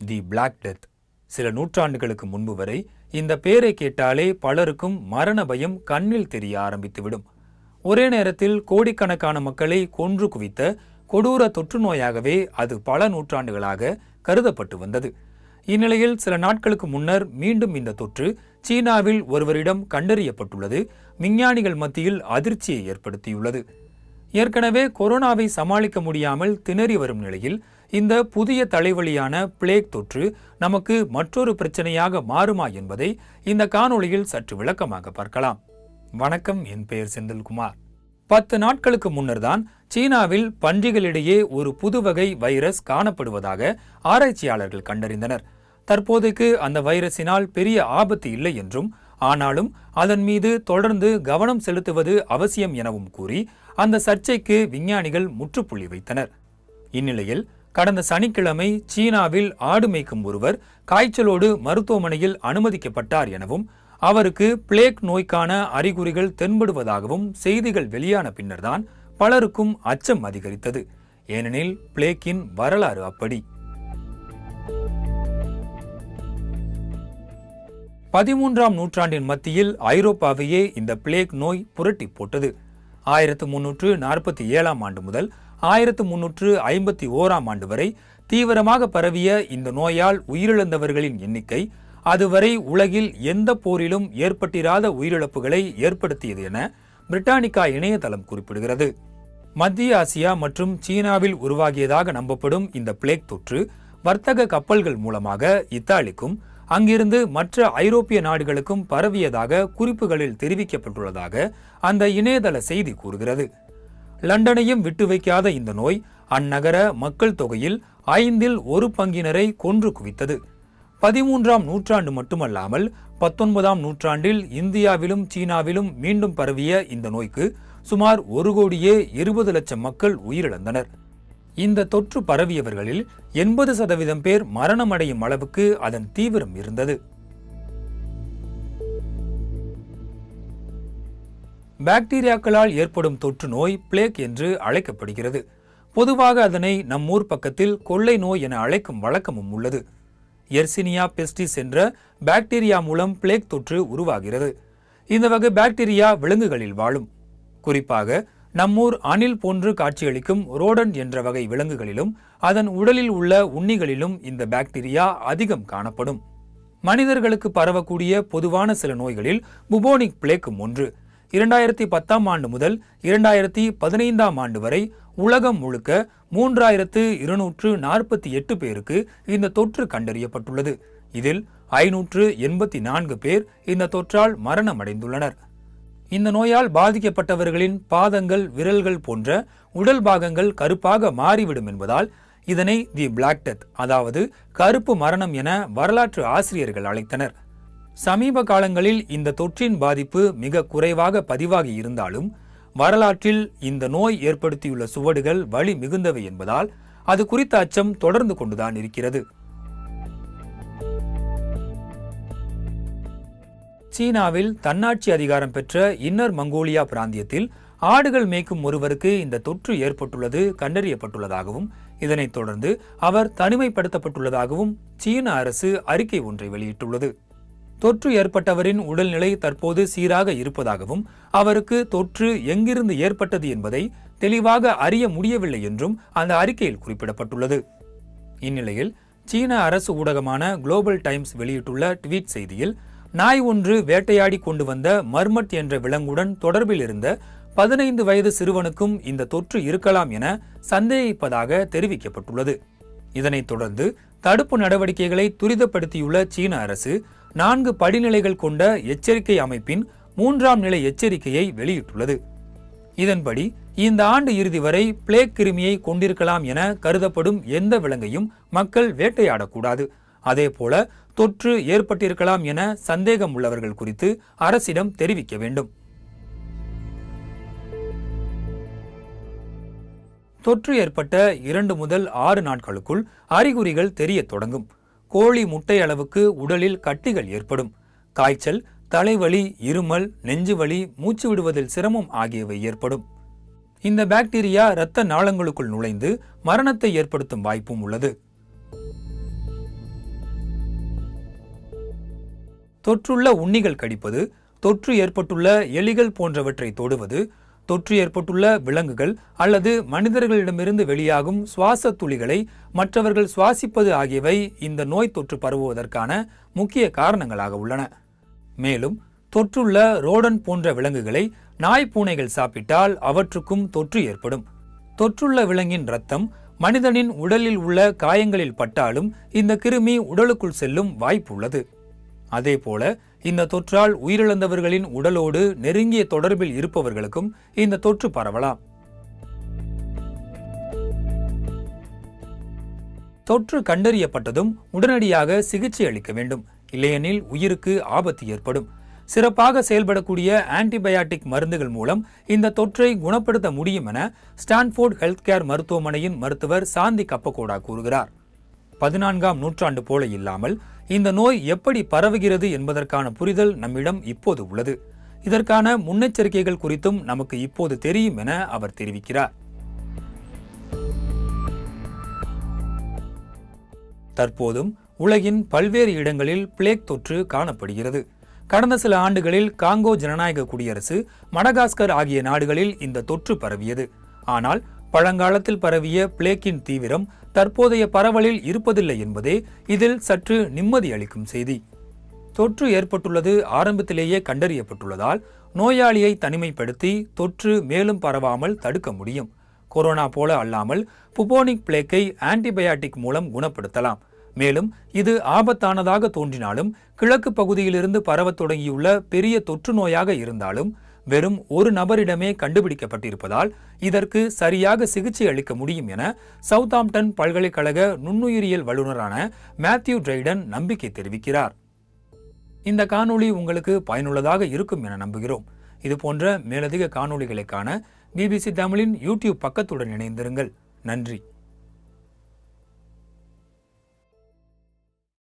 தி black death சில நூற்றாண்டுகளுக்கு முன்பு வரை இந்த பெயரை கேட்டாலே பலருக்கும் மரண பயம் கண்ணில் தெரிய ஆரம்பித்துவிடும் ஒரே நேரத்தில் கோடிக்கணக்கான மக்களை கொன்று குவித்த கொடூர தொற்று நோயாகவே அது பல நூற்றாண்டுகளாக கருதப்பட்டு வந்தது இந்நிலையில் சில நாட்களுக்கு முன்னர் மீண்டும் இந்த தொற்று சீனாவில் ஒருவரிடம் கண்டறியப்பட்டுள்ளது விஞ்ஞானிகள் மத்தியில் அதிர்ச்சியை ஏற்படுத்தியுள்ளது ஏற்கனவே கொரோனாவை சமாளிக்க முடியாமல் திணறி வரும் நிலையில் இந்த புதிய தலைவலியான பிளேக் தொற்று நமக்கு மற்றொரு பிரச்சனையாக மாறுமா என்பதை இந்த காணொளியில் சற்று விளக்கமாக பார்க்கலாம் வணக்கம் என் பெயர் செந்தில்குமார் பத்து நாட்களுக்கு முன்னர்தான் சீனாவில் பன்றிகளிடையே ஒரு புது வகை வைரஸ் காணப்படுவதாக ஆராய்ச்சியாளர்கள் கண்டறிந்தனர் தற்போதைக்கு அந்த வைரஸினால் பெரிய ஆபத்து இல்லை என்றும் ஆனாலும் அதன் மீது தொடர்ந்து கவனம் செலுத்துவது அவசியம் எனவும் கூறி அந்த சர்ச்சைக்கு விஞ்ஞானிகள் முற்றுப்புள்ளி வைத்தனர் இந்நிலையில் கடந்த சனிக்கிழமை சீனாவில் ஆடு மேய்க்கும் ஒருவர் காய்ச்சலோடு மருத்துவமனையில் அனுமதிக்கப்பட்டார் எனவும் அவருக்கு பிளேக் நோய்க்கான அறிகுறிகள் தென்படுவதாகவும் செய்திகள் வெளியான பின்னர்தான் பலருக்கும் அச்சம் அதிகரித்தது ஏனெனில் பிளேக்கின் வரலாறு அப்படி பதிமூன்றாம் நூற்றாண்டின் மத்தியில் ஐரோப்பாவையே இந்த பிளேக் நோய் புரட்டி போட்டது ஆயிரத்து முன்னூற்று நாற்பத்தி ஏழாம் ஆண்டு முதல் ஆயிரத்து முன்னூற்று ஐம்பத்தி ஓராம் ஆண்டு வரை தீவிரமாக பரவிய இந்த நோயால் உயிரிழந்தவர்களின் எண்ணிக்கை அதுவரை உலகில் எந்த போரிலும் ஏற்பட்டிராத உயிரிழப்புகளை ஏற்படுத்தியது என பிரிட்டானிக்கா இணையதளம் குறிப்பிடுகிறது மத்திய ஆசியா மற்றும் சீனாவில் உருவாகியதாக நம்பப்படும் இந்த பிளேக் தொற்று வர்த்தக கப்பல்கள் மூலமாக இத்தாலிக்கும் அங்கிருந்து மற்ற ஐரோப்பிய நாடுகளுக்கும் பரவியதாக குறிப்புகளில் தெரிவிக்கப்பட்டுள்ளதாக அந்த இணையதள செய்தி கூறுகிறது லண்டனையும் விட்டு வைக்காத இந்த நோய் அந்நகர மக்கள் தொகையில் ஐந்தில் ஒரு பங்கினரை கொன்று குவித்தது பதிமூன்றாம் நூற்றாண்டு மட்டுமல்லாமல் பத்தொன்பதாம் நூற்றாண்டில் இந்தியாவிலும் சீனாவிலும் மீண்டும் பரவிய இந்த நோய்க்கு சுமார் ஒரு கோடியே இருபது லட்சம் மக்கள் உயிரிழந்தனர் இந்த தொற்று பரவியவர்களில் எண்பது சதவீதம் பேர் மரணமடையும் அளவுக்கு அதன் தீவிரம் இருந்தது பாக்டீரியாக்களால் ஏற்படும் தொற்று நோய் பிளேக் என்று அழைக்கப்படுகிறது பொதுவாக அதனை நம் ஊர் பக்கத்தில் கொள்ளை நோய் என அழைக்கும் வழக்கமும் உள்ளது எர்சினியா பெஸ்டிஸ் என்ற பாக்டீரியா மூலம் பிளேக் தொற்று உருவாகிறது இந்த வகை பாக்டீரியா விலங்குகளில் வாழும் குறிப்பாக நம்மூர் அணில் போன்று காட்சியளிக்கும் ரோடன்ட் என்ற வகை விலங்குகளிலும் அதன் உடலில் உள்ள உண்ணிகளிலும் இந்த பாக்டீரியா அதிகம் காணப்படும் மனிதர்களுக்கு பரவக்கூடிய பொதுவான சில நோய்களில் புபோனிக் பிளேக்கும் ஒன்று இரண்டாயிரத்தி பத்தாம் ஆண்டு முதல் இரண்டாயிரத்தி பதினைந்தாம் ஆண்டு வரை உலகம் முழுக்க மூன்றாயிரத்து இருநூற்று நாற்பத்தி எட்டு பேருக்கு இந்த தொற்று கண்டறியப்பட்டுள்ளது இதில் ஐநூற்று எண்பத்தி நான்கு பேர் இந்த தொற்றால் மரணமடைந்துள்ளனர் இந்த நோயால் பாதிக்கப்பட்டவர்களின் பாதங்கள் விரல்கள் போன்ற உடல் பாகங்கள் கருப்பாக மாறிவிடும் என்பதால் இதனை தி பிளாக் டெத் அதாவது கருப்பு மரணம் என வரலாற்று ஆசிரியர்கள் அழைத்தனர் சமீப காலங்களில் இந்த தொற்றின் பாதிப்பு மிக குறைவாக பதிவாகி இருந்தாலும் வரலாற்றில் இந்த நோய் ஏற்படுத்தியுள்ள சுவடுகள் வலி மிகுந்தவை என்பதால் அது குறித்த அச்சம் தொடர்ந்து கொண்டுதான் இருக்கிறது சீனாவில் தன்னாட்சி அதிகாரம் பெற்ற இன்னர் மங்கோலியா பிராந்தியத்தில் ஆடுகள் மேய்க்கும் ஒருவருக்கு இந்த தொற்று ஏற்பட்டுள்ளது கண்டறியப்பட்டுள்ளதாகவும் இதனைத் தொடர்ந்து அவர் தனிமைப்படுத்தப்பட்டுள்ளதாகவும் சீன அரசு அறிக்கை ஒன்றை வெளியிட்டுள்ளது தொற்று ஏற்பட்டவரின் உடல்நிலை தற்போது சீராக இருப்பதாகவும் அவருக்கு தொற்று எங்கிருந்து ஏற்பட்டது என்பதை தெளிவாக அறிய முடியவில்லை என்றும் அந்த அறிக்கையில் குறிப்பிடப்பட்டுள்ளது இந்நிலையில் சீன அரசு ஊடகமான குளோபல் டைம்ஸ் வெளியிட்டுள்ள ட்வீட் செய்தியில் நாய் ஒன்று வேட்டையாடி கொண்டு வந்த மர்மட் என்ற விலங்குடன் தொடர்பில் இருந்த பதினைந்து வயது சிறுவனுக்கும் இந்த தொற்று இருக்கலாம் என சந்தேகிப்பதாக தெரிவிக்கப்பட்டுள்ளது இதனைத் தொடர்ந்து தடுப்பு நடவடிக்கைகளை துரிதப்படுத்தியுள்ள சீன அரசு நான்கு படிநிலைகள் கொண்ட எச்சரிக்கை அமைப்பின் மூன்றாம் நிலை எச்சரிக்கையை வெளியிட்டுள்ளது இதன்படி இந்த ஆண்டு இறுதி வரை பிளேக் கிருமியை கொண்டிருக்கலாம் என கருதப்படும் எந்த விலங்கையும் மக்கள் வேட்டையாடக்கூடாது அதேபோல தொற்று ஏற்பட்டிருக்கலாம் என சந்தேகம் உள்ளவர்கள் குறித்து அரசிடம் தெரிவிக்க வேண்டும் தொற்று ஏற்பட்ட இரண்டு முதல் ஆறு நாட்களுக்குள் அறிகுறிகள் தெரியத் தொடங்கும் கோழி முட்டை அளவுக்கு உடலில் கட்டிகள் ஏற்படும் காய்ச்சல் தலைவலி இருமல் நெஞ்சுவலி மூச்சு விடுவதில் சிரமம் ஆகியவை ஏற்படும் இந்த பாக்டீரியா இரத்த நாளங்களுக்குள் நுழைந்து மரணத்தை ஏற்படுத்தும் வாய்ப்பும் உள்ளது தொற்றுள்ள உண்ணிகள் கடிப்பது தொற்று ஏற்பட்டுள்ள எலிகள் போன்றவற்றை தொடுவது தொற்று ஏற்பட்டுள்ள விலங்குகள் அல்லது மனிதர்களிடமிருந்து வெளியாகும் சுவாச துளிகளை மற்றவர்கள் சுவாசிப்பது ஆகியவை இந்த நோய் தொற்று பரவுவதற்கான முக்கிய காரணங்களாக உள்ளன மேலும் தொற்றுள்ள ரோடன் போன்ற விலங்குகளை நாய் பூனைகள் சாப்பிட்டால் அவற்றுக்கும் தொற்று ஏற்படும் தொற்றுள்ள விலங்கின் இரத்தம் மனிதனின் உடலில் உள்ள காயங்களில் பட்டாலும் இந்த கிருமி உடலுக்குள் செல்லும் வாய்ப்பு உள்ளது அதேபோல இந்த தொற்றால் உயிரிழந்தவர்களின் உடலோடு நெருங்கிய தொடர்பில் இருப்பவர்களுக்கும் இந்த தொற்று பரவலாம் தொற்று கண்டறியப்பட்டதும் உடனடியாக சிகிச்சை அளிக்க வேண்டும் இல்லையெனில் உயிருக்கு ஆபத்து ஏற்படும் சிறப்பாக செயல்படக்கூடிய ஆன்டிபயாட்டிக் மருந்துகள் மூலம் இந்த தொற்றை குணப்படுத்த முடியும் என ஸ்டான்ஃபோர்ட் ஹெல்த் கேர் மருத்துவமனையின் மருத்துவர் சாந்தி கப்பகோடா கூறுகிறார் பதினான்காம் நூற்றாண்டு போல இல்லாமல் இந்த நோய் எப்படி பரவுகிறது என்பதற்கான புரிதல் நம்மிடம் இப்போது உள்ளது இதற்கான முன்னெச்சரிக்கைகள் குறித்தும் நமக்கு இப்போது தெரியும் என அவர் தெரிவிக்கிறார் தற்போதும் உலகின் பல்வேறு இடங்களில் பிளேக் தொற்று காணப்படுகிறது கடந்த சில ஆண்டுகளில் காங்கோ ஜனநாயக குடியரசு மடகாஸ்கர் ஆகிய நாடுகளில் இந்த தொற்று பரவியது ஆனால் பழங்காலத்தில் பரவிய பிளேக்கின் தீவிரம் தற்போதைய பரவலில் இருப்பதில்லை என்பதே இதில் சற்று நிம்மதி அளிக்கும் செய்தி தொற்று ஏற்பட்டுள்ளது ஆரம்பத்திலேயே கண்டறியப்பட்டுள்ளதால் நோயாளியை தனிமைப்படுத்தி தொற்று மேலும் பரவாமல் தடுக்க முடியும் கொரோனா போல அல்லாமல் புபோனிக் பிளேக்கை ஆன்டிபயாட்டிக் மூலம் குணப்படுத்தலாம் மேலும் இது ஆபத்தானதாக தோன்றினாலும் கிழக்கு பகுதியிலிருந்து பரவத் தொடங்கியுள்ள பெரிய தொற்று நோயாக இருந்தாலும் வெறும் ஒரு நபரிடமே கண்டுபிடிக்கப்பட்டிருப்பதால் இதற்கு சரியாக சிகிச்சை அளிக்க முடியும் என சவுத்தாம்டன் பல்கலைக்கழக நுண்ணுயிரியல் வல்லுநரான மேத்யூ டிரைடன் நம்பிக்கை தெரிவிக்கிறார் இந்த காணொளி உங்களுக்கு பயனுள்ளதாக இருக்கும் என நம்புகிறோம் இது போன்ற மேலதிக காணொளிகளை காண பிபிசி தமிழின் யூடியூப் பக்கத்துடன் இணைந்திருங்கள் நன்றி